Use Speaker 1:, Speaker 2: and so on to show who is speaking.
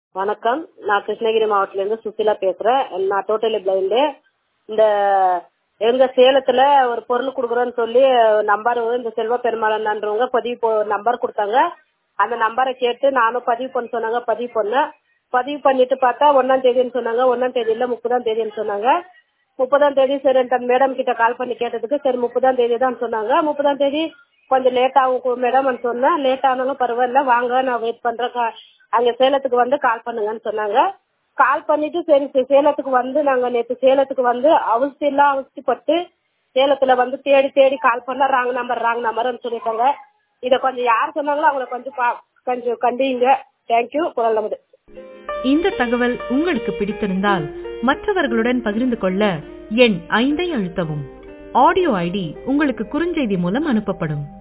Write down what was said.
Speaker 1: வணக்கம் நான் கிருஷ்ணகிரி மாவட்டத்திலேருந்து சுசிலா பேசுறேன் நான் டோட்டலி பிளைண்டு இந்த எங்க சேலத்துல ஒரு பொருள் கொடுக்குறோன்னு சொல்லி நம்பர் இந்த செல்வ பெருமாளன்றவங்க பதிவு போ நம்பர் கொடுத்தாங்க அந்த நம்பரை கேட்டு நானும் பதிவு பண்ண சொன்னாங்க பதிவு பண்ணேன் பதிவு பண்ணிட்டு பார்த்தா ஒன்னாம் தேதின்னு சொன்னாங்க ஒன்னாம் தேதி இல்ல முப்பதாம் தேதின்னு சொன்னாங்க முப்பதாம் தேதி சரி மேடம் கிட்ட கால் பண்ணி கேட்டதுக்கு சரி முப்பதாம் தேதி தான் சொன்னாங்க முப்பதாம் தேதி கொஞ்சம் லேட் ஆகும் மேடம் சொன்னேன் லேட் ஆனாலும் பரவாயில்ல வாங்க நான் வெயிட் பண்றேன் கா- அங்க சேலத்துக்கு வந்து கால் பண்ணுங்கன்னு சொன்னாங்க கால் பண்ணிட்டு சரி சே- சேலத்துக்கு வந்து நாங்க நேற்று சேலத்துக்கு வந்து அவஸ்தி எல்லாம் அவஸ்திப்பட்டு சேலத்துல வந்து தேடி தேடி கால் பண்ண ராங் நம்பர் ராங் நம்பர்னு சொல்லிட்டாங்க இத கொஞ்சம் யார் சொன்னாங்களோ அவங்கள கொஞ்சம் பா- கொஞ்சம் கண்டிங்க தேங்க்யூ குரல் நமது
Speaker 2: இந்த தகவல் உங்களுக்கு பிடித்திருந்தால் மற்றவர்களுடன் பகிர்ந்து கொள்ள எண் ஐந்தை அழுத்தவும் ஆடியோ ஐடி உங்களுக்கு குறுஞ்செய்தி மூலம் அனுப்பப்படும்